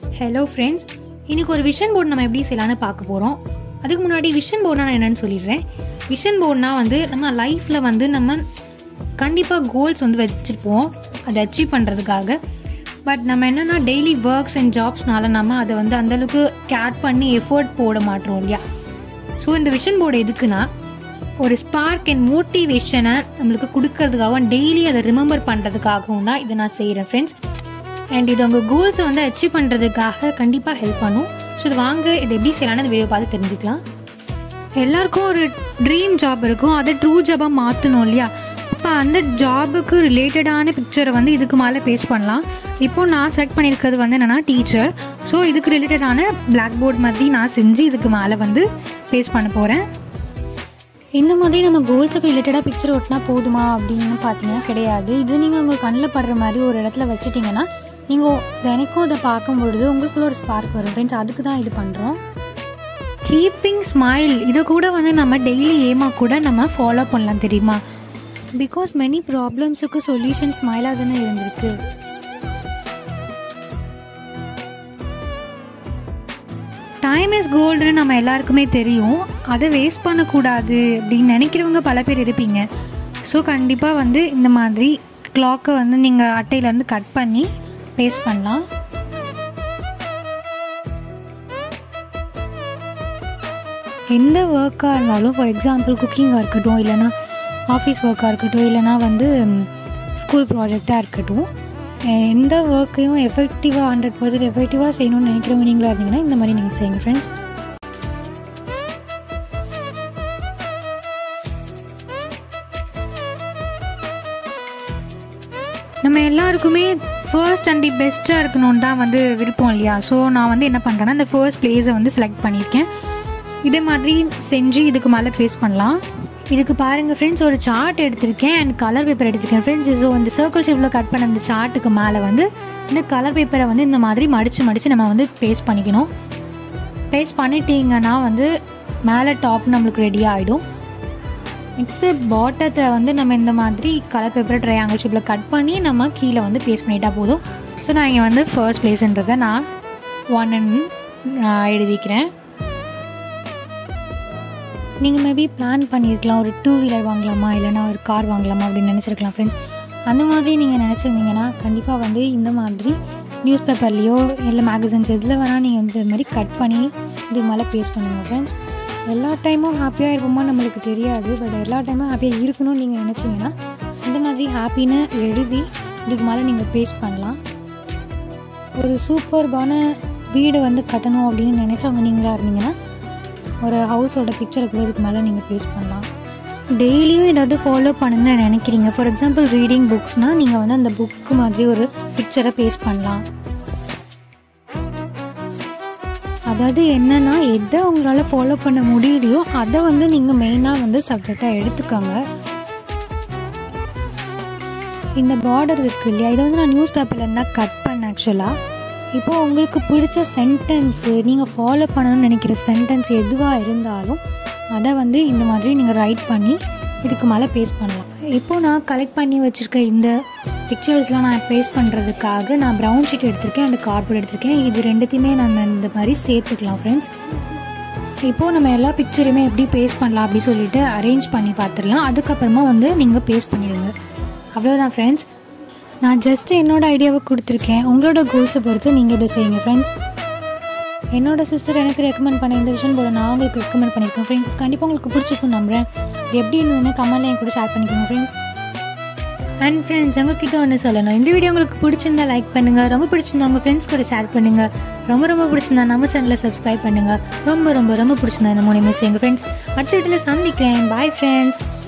hello friends இன்னைக்கு ஒரு vision board நம்ம எப்படி செய்யலாம்னு பார்க்க போகிறோம் அதுக்கு முன்னாடி விஷன் போர்டுனா நான் என்னன்னு சொல்லிடுறேன் விஷன் போர்டுனா வந்து நம்ம லைஃப்பில் வந்து நம்ம கண்டிப்பாக கோல்ஸ் வந்து வச்சுருப்போம் அதை அச்சீவ் பண்ணுறதுக்காக பட் நம்ம என்னென்னா டெய்லி ஒர்க்ஸ் அண்ட் ஜாப்ஸ்னால நம்ம அதை வந்து அந்தளவுக்கு கேர் பண்ணி எஃபோர்ட் போட மாட்டோம் இல்லையா ஸோ இந்த விஷன் போர்டு எதுக்குன்னா ஒரு ஸ்பார்க் அண்ட் மோட்டிவேஷனை நம்மளுக்கு கொடுக்கறதுக்காகவும் டெய்லி அதை ரிமெம்பர் பண்ணுறதுக்காகவும் தான் இதை நான் செய்கிறேன் ஃப்ரெண்ட்ஸ் அண்ட் இது உங்கள் கோல்ஸை வந்து அச்சீவ் பண்ணுறதுக்காக கண்டிப்பாக ஹெல்ப் பண்ணும் ஸோ இது வாங்க இது எப்படி செய்யலாம்னு இந்த வீடியோ பார்த்து தெரிஞ்சுக்கலாம் எல்லாருக்கும் ஒரு ட்ரீம் ஜாப் இருக்கும் அதை ட்ரூ ஜாபாக மாற்றணும் இல்லையா இப்போ அந்த ஜாபுக்கு ரிலேட்டடான பிக்சரை வந்து இதுக்கு மேலே பேஸ்ட் பண்ணலாம் இப்போ நான் செலக்ட் பண்ணியிருக்கிறது வந்து என்னென்னா டீச்சர் ஸோ இதுக்கு ரிலேட்டடான பிளாக் போர்ட் மாதிரி நான் செஞ்சு இதுக்கு மேலே வந்து பேஸ்ட் பண்ண போகிறேன் இந்த மாதிரி நம்ம கோல்ஸுக்கு ரிலேட்டடாக பிக்சர் ஒட்டினா போதுமா அப்படின்னு பார்த்தீங்கன்னா கிடையாது இது நீங்கள் உங்கள் கண்ணில் படுற மாதிரி ஒரு இடத்துல வச்சுட்டிங்கன்னா நீங்கள் தினைக்கும் அதை பார்க்கும் பொழுது உங்களுக்குள்ள ஒரு ஸ்பார்க் வரும் ஃப்ரெண்ட்ஸ் அதுக்கு தான் இது பண்ணுறோம் கீப்பிங் ஸ்மைல் இதை கூட வந்து நம்ம டெய்லி ஏமா கூட நம்ம ஃபாலோ பண்ணலாம் தெரியுமா பிகாஸ் மெனி ப்ராப்ளம்ஸுக்கு சொல்யூஷன் ஸ்மைலாக தானே இருந்திருக்கு டைம் இஸ் கோல்டுன்னு நம்ம எல்லாருக்குமே தெரியும் அதை வேஸ்ட் பண்ணக்கூடாது அப்படின்னு நினைக்கிறவங்க பல பேர் இருப்பீங்க ஸோ கண்டிப்பாக வந்து இந்த மாதிரி கிளாக்கை வந்து நீங்கள் அட்டையிலேருந்து கட் பண்ணி பேஸ்ட் பண்ணலாம் எந்த ஒர்க்காக இருந்தாலும் ஃபார் எக்ஸாம்பிள் குக்கிங்காக இருக்கட்டும் இல்லைனா ஆஃபீஸ் ஒர்க்காக இருக்கட்டும் இல்லைனா வந்து ஸ்கூல் ப்ராஜெக்டாக இருக்கட்டும் எந்த ஒர்க்கையும் எஃபெக்டிவாக ஹண்ட்ரட் பர்சன்ட் எஃபெக்டிவாக செய்யணும்னு நினைக்கிறவங்க நீங்களாக இருந்தீங்கன்னா இந்த மாதிரி நீங்கள் செய்யுங்க ஃப்ரெண்ட்ஸ் நம்ம எல்லாருக்குமே ஃபர்ஸ்ட் அண்ட் தி பெஸ்ட்டாக இருக்கணும்னு தான் வந்து விருப்பம் இல்லையா ஸோ நான் வந்து என்ன பண்ணுறேன்னா இந்த ஃபர்ஸ்ட் பிளேஸை வந்து செலக்ட் பண்ணியிருக்கேன் இதே மாதிரி செஞ்சு இதுக்கு மேலே ப்ளேஸ் பண்ணலாம் இதுக்கு பாருங்கள் ஃப்ரெண்ட்ஸ் ஒரு சார்ட் எடுத்திருக்கேன் அண்ட் கலர் பேப்பர் எடுத்திருக்கேன் ஃப்ரெண்ட்ஸ் ஸோ இந்த சர்க்கிள் ஷேப்பில் கட் பண்ண இந்த சார்ட்டுக்கு மேலே வந்து இந்த கலர் பேப்பரை வந்து இந்த மாதிரி மடித்து மடித்து நம்ம வந்து பேஸ்ட் பண்ணிக்கணும் பேஸ்ட் பண்ணிட்டீங்கன்னா வந்து மேலே டாப் நம்மளுக்கு ரெடி ஆகிடும் நெக்ஸ்ட்டு பாட்டத்தில் வந்து நம்ம இந்த மாதிரி கலர் பேப்பரை ட்ரையாங்கிள் ஷேப்பில் கட் பண்ணி நம்ம கீழே வந்து பேஸ்ட் பண்ணிட்டா போதும் ஸோ நான் இங்கே வந்து ஃபர்ஸ்ட் பிளேஸ்ன்றதை நான் ஒன் அண்ட் எழுதிக்கிறேன் நீங்கள் மேபி பிளான் பண்ணியிருக்கலாம் ஒரு டூ வீலர் வாங்கலாமா இல்லைனா ஒரு கார் வாங்கலாமா அப்படின்னு நினச்சிருக்கலாம் ஃப்ரெண்ட்ஸ் அந்த மாதிரி நீங்கள் நினச்சிருந்தீங்கன்னா கண்டிப்பாக வந்து இந்த மாதிரி நியூஸ் பேப்பர்லேயோ இல்லை மேகசின்ஸ் எதில் வேணால் நீங்கள் வந்து இது மாதிரி கட் பண்ணி இது மேலே பேஸ்ட் பண்ணுங்கள் ஃப்ரெண்ட்ஸ் எல்லா டைமும் ஹாப்பியாக இருப்போமா நம்மளுக்கு தெரியாது பட் எல்லா டைமும் ஹாப்பியாக இருக்கணும்னு நீங்கள் நினச்சிங்கன்னா இந்த மாதிரி ஹாப்பின்னு எழுதி இதுக்கு மேலே நீங்கள் பேஸ்ட் பண்ணலாம் ஒரு சூப்பர்பான வீடு வந்து கட்டணும் அப்படின்னு நினச்சவங்க நீங்களாக இருந்தீங்கன்னா ஒரு ஹவுஸோட பிக்சரை கூட இதுக்கு மேலே நீங்கள் பேஸ்ட் பண்ணலாம் டெய்லியும் ஏதாவது ஃபாலோ பண்ணணும்னு நினைக்கிறீங்க ஃபார் எக்ஸாம்பிள் ரீடிங் புக்ஸ்னால் நீங்கள் வந்து அந்த புக்கு மாதிரி ஒரு பிக்சரை பேஸ்ட் பண்ணலாம் அதாவது என்னென்னா எதை உங்களால் ஃபாலோ பண்ண முடியலையோ அதை வந்து நீங்கள் மெயினாக வந்து சப்ஜெக்டாக எடுத்துக்கோங்க இந்த பார்டர் இருக்கு இல்லையா இதை வந்து நான் நியூஸ் பேப்பரில் இருந்தால் கட் பண்ணேன் ஆக்சுவலாக இப்போது உங்களுக்கு பிடிச்ச சென்டென்ஸு நீங்கள் ஃபாலோ பண்ணணும்னு நினைக்கிற சென்டென்ஸ் எதுவாக இருந்தாலும் அதை வந்து இந்த மாதிரி நீங்கள் ரைட் பண்ணி இதுக்கு மேலே பேஸ்ட் பண்ணலாம் இப்போது நான் கலெக்ட் பண்ணி வச்சுருக்க இந்த பிக்சர்ஸ்லாம் நான் பேஸ்ட் பண்ணுறதுக்காக நான் ப்ரௌன் ஷீட் எடுத்திருக்கேன் அண்ட் கார்ட்போர்ட் எடுத்திருக்கேன் இது ரெண்டுத்தையுமே நம்ம இந்த மாதிரி சேர்த்துக்கலாம் ஃப்ரெண்ட்ஸ் இப்போது நம்ம எல்லா பிக்சரையுமே எப்படி பேஸ்ட் பண்ணலாம் அப்படி சொல்லிட்டு அரேஞ்ச் பண்ணி பார்த்துடலாம் அதுக்கப்புறமா வந்து நீங்கள் பேஸ்ட் பண்ணிடுங்க அவ்வளோதான் ஃப்ரெண்ட்ஸ் நான் ஜஸ்ட் என்னோட ஐடியாவை கொடுத்துருக்கேன் உங்களோட கோல்ஸை பொறுத்து நீங்கள் இதை செய்யுங்க ஃப்ரெண்ட்ஸ் என்னோட சிஸ்டர் எனக்கு ரெக்கமெண்ட் பண்ண இந்த விஷயம் போல நான் உங்களுக்கு ரெக்கமெண்ட் பண்ணியிருக்கேன் ஃப்ரெண்ட்ஸ் கண்டிப்பாக உங்களுக்கு பிடிச்சிருக்கும் நம்புறேன் இது எப்படி இருந்ததுன்னு கமெண்ட்ல என் கூட ஷேர் பண்ணிக்கோங்க ஃப்ரெண்ட்ஸ் அண்ட் ஃப்ரெண்ட்ஸ் உங்ககிட்ட ஒன்று சொல்லணும் இந்த வீடியோ உங்களுக்கு பிடிச்சிருந்தா லைக் பண்ணுங்கள் ரொம்ப பிடிச்சிருந்தா உங்கள் ஃப்ரெண்ட்ஸ் கூட ஷேர் பண்ணுங்கள் ரொம்ப ரொம்ப பிடிச்சிருந்தா நம்ம சேனலை சப்ஸ்கிரைப் பண்ணுங்கள் ரொம்ப ரொம்ப ரொம்ப பிடிச்சிருந்தா இந்த மூணுமே செய்யுங்க ஃப்ரெண்ட்ஸ் அடுத்த வீட்டில் சந்திக்கிறேன் பாய் ஃப்ரெண்ட்ஸ்